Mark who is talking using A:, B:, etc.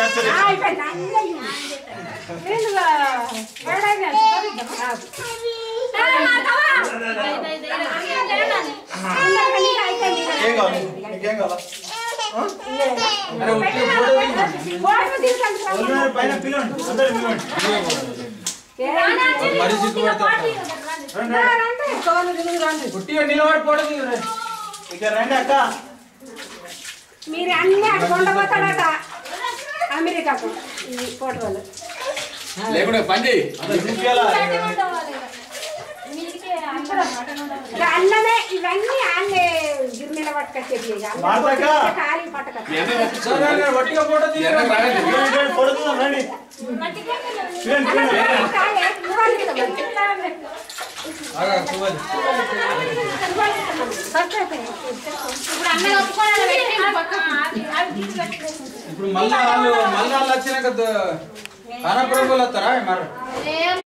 A: Capture
B: ఆ, అయిపోయింది. అన్నీ అయ్యింది. నేను, ఆ, ఎవడైనా చదివిద్దామా? కాదు. అందరికీ నీకు అయిపోయింది.
A: ఏం కావాలి నీకేం కావాలా
C: అరే ఉట్టి ఫోటో దిగు.
B: ఫోటో తీసుకొని రా.
A: అందరూ పైన పిలవండి అందరూ పిలవండి
C: మరి సిగ్గుపడతారు
B: రా, రండి.
C: ఉట్టిగా నిలబడి ఫోటో దిగురే
A: ఇక రండి అక్క
B: మీరు అన్ని అటు కొండపోతాడట అమెరికాకు ఈ ఫోటోలు
C: లేకుండా పని చేయి
A: అందరూ చూపించాలా
B: ఇక అన్నమే ఇవన్నీ ఆన్లే గిరిమిల పట్టుకొచ్చేది
A: వాడతాక?
B: ఖాళీ పట్టుకొచ్చి
C: సరే అరే, ఒట్టిగా ఫోటో దిగురే
A: ఫోటో తీద్దాం రండి చూడండి చూడండి
C: ఆగా, చూడాలి. ఇప్పుడు మళ్ళా వాళ్ళు మళ్ళా వాళ్ళు వచ్చినాక ద- ఆనపురం వాళ్ళు వస్తారా మరి